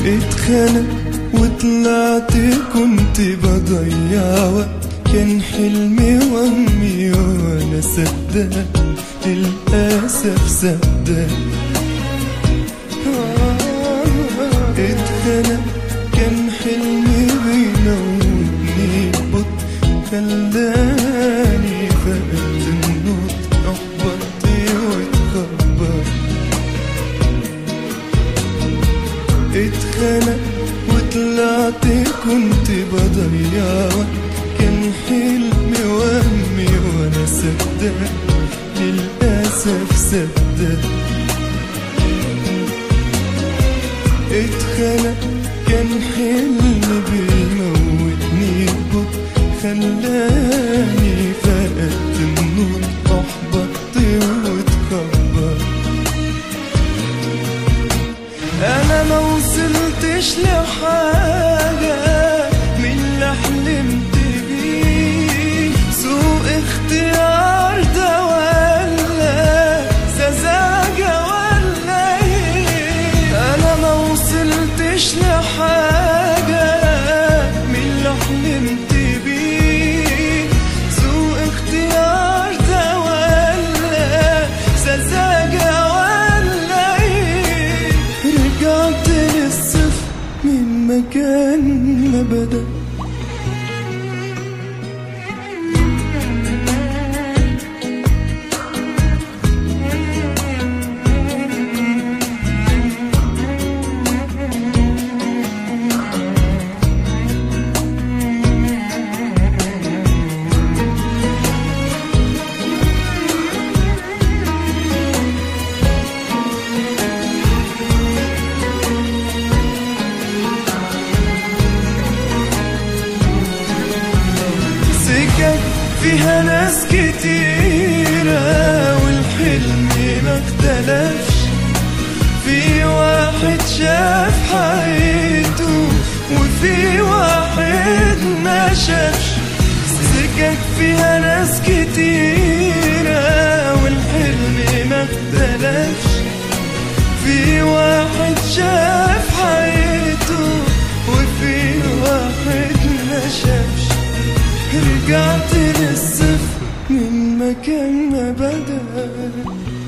اتخنق وطلعت كنت بضيع وقت كان حلمي وهمي وانا صدق للأسف صدق اتخنق كان حلمي بينوني بط خلاني فقدت النور احبطت واتخبط اتخنق وطلعت كنت بضيع وقت كان حلمي وهمي وانا صدق للأسف صدق اتخنق كان حلمي بيموتني بط خلاني فقدت النور احبطت واتخبط انا ما وصلتش لحاجة من اللي حلمت بيه سوء اختيار ده ولا سذاجة ولا ايه انا ما وصلتش لحاجة من اللي حلمت بيه سوء اختيار ده ولا سذاجة ولا ايه رجعت للصفر من مكان ما بدأ سكك فيها ناس كتيرة والحلم ما اختلفش في واحد شاف حياته وفي واحد ما شافش سكك فيها ناس كتيرة والحلم ما اختلفش في واحد شاف حياته وفي واحد ما شافش رجعت للصفر من مكان ما بدأ